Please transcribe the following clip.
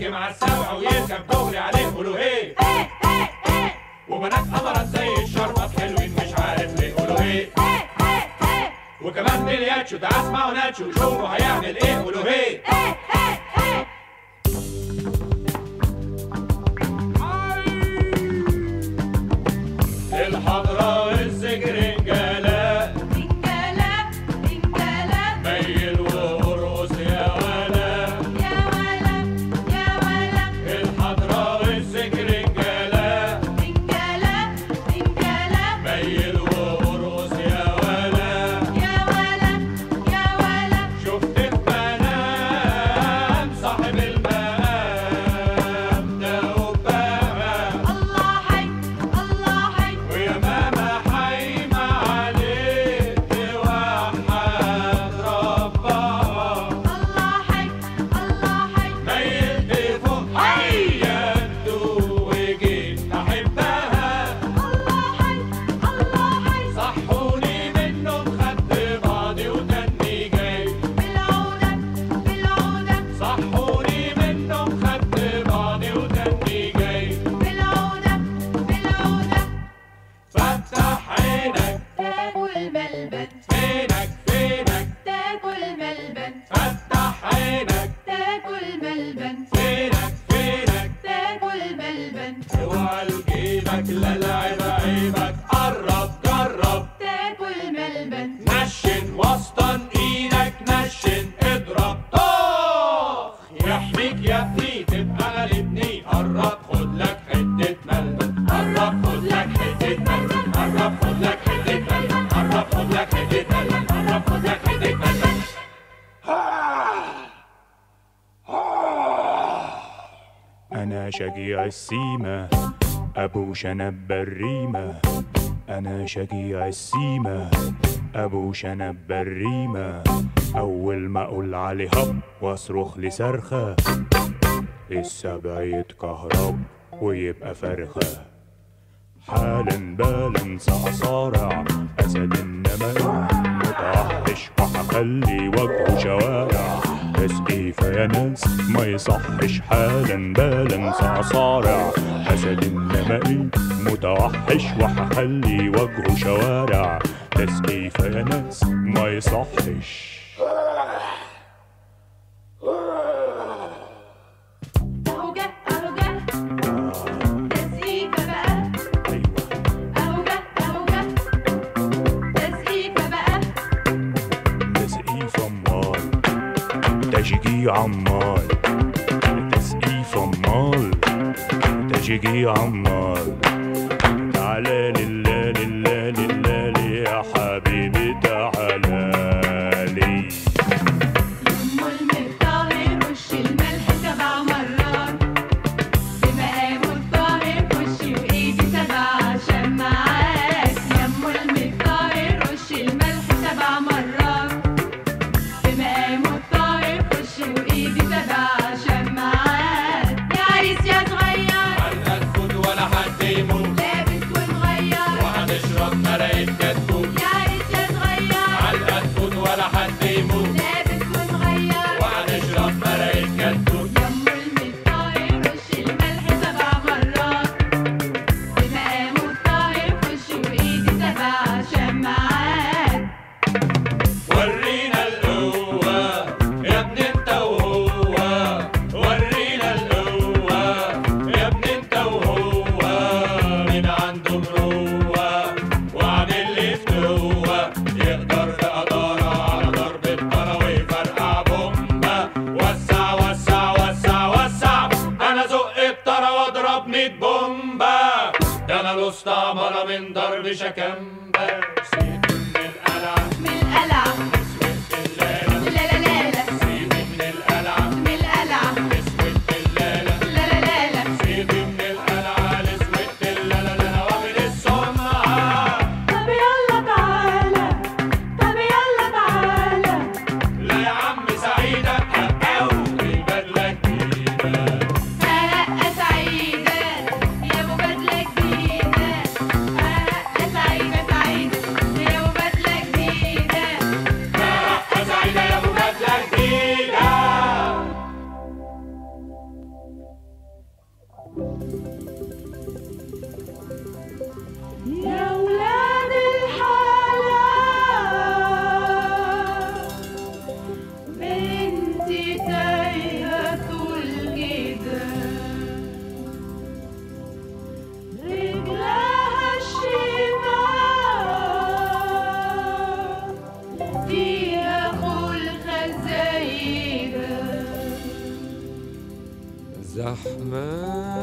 يجي مع السبع ويركب دغري عليه قولوا ايه وبنات قمرات زي الشربط حلوين مش عارف ليه قولوا ايه وكمان بلياتشو تعال اسمعوا ناتشو شوفوا هيعمل ايه قولوا ايه الحضرة السجرنجالة رجالة رجالة ميل وارقص يا ولا يا ولا يا ولا الحضرة السجرنجالة رجالة رجالة ميل وارقص يا ولا يا ولا يا ولا شفت المنام صاحب المقام ده أوباما الله حي الله حي ويا ماما حايمة عليك توحد ربها الله حي الله حي ميلت فوق حياته وجيت أحبها الله حي الله حي صحوني منهم خدت بعضي وتاني جاي بالعودة بالعودة صحوني منهم خدت بعضي وتاني جاي بالعودة بالعودة فتح عينك تاكل ملبن فينك فينك تاكل ملبن فتح عينك تاكل ملبن فينك فينك تاكل ملبن اوعى لجيبك لا لعب عيبك قرب جرب تاكل ملبن نشن وسطن ايدك نشن اضرب طخ يحميك يا ابني تبقى غالبني قرب خد لك حتة ملبن قرب خد لك حتة ملبن قرب خد لك حتة ملبن قرب خد لك حتة ملبن قرب خد لك حتة ملبن أنا شجيع السيمة أبو شنب الريمة أنا شجيع السيمة أبو شنب الريمة أول ما أقول عليه هب وأصرخ لصرخة السبع يتكهرب ويبقى فرخة حالا بالا سأصارع أسد النمر متوحش وهخلي وجهه شوارع تسقيف يا ناس ما يصحش حالا بالا سأصارع أسد النمر متوحش وهخلي وجهه شوارع تسقيف يا ناس ما يصحش اهو جه اهو جه تسقيفة بقى أيوة اهو جه اهو جه تسقيفة بقى تسقيف أمال تشجيع عمال تسقيف أمال تشجيع عمال تعالى لله لله لله يا حبيبي تعالى لي ام المطهر وش الملح سبع مرات بمقامه الطاهر وشي وايدي سبع شمعات يا ام المطهر وش الملح سبع مرات بمقامه الطاهر وشي وايدي سبع شمعات يا عريس يا صغير حلقة تفوت ولا حد يموت لابس ومغير وهنشرب مراية كتكوت يا عريس يا صغير حلقة تفوت ولا حد يموت لابس ومغير وهنشرب مراية كتكوت يم المطهر وش الملح سبع مرات بمقامه الطاهر وشي وايدي سبع شمعات ورينا القوة يا ابن انت وهو ورينا القوة يا ابن انت وهو مين عنده مروة وعن اللي فتوة يقدر بقدارة على ضرب الطرا ويفرقع بومبا وسع وسع وسع وسع انا زق الطرا واضرب ميت بومبا ده انا الاسطى مرة من ضرب شكمبا سيد من القلعة من القلعة اسود الليلة لا لا لا لا سيدي من القلعة من القلعة اسود الليلة لا لا لا لا سيدي من القلعة اسود الليلة انا واخد السمعة طب يلا تعالى طب يلا تعالى لا يا عم سعيدة أو البدلة جديدة هلا سعيدة يا ابو بدلة جديدة هلا سعيدة سعيدة يا الرحمن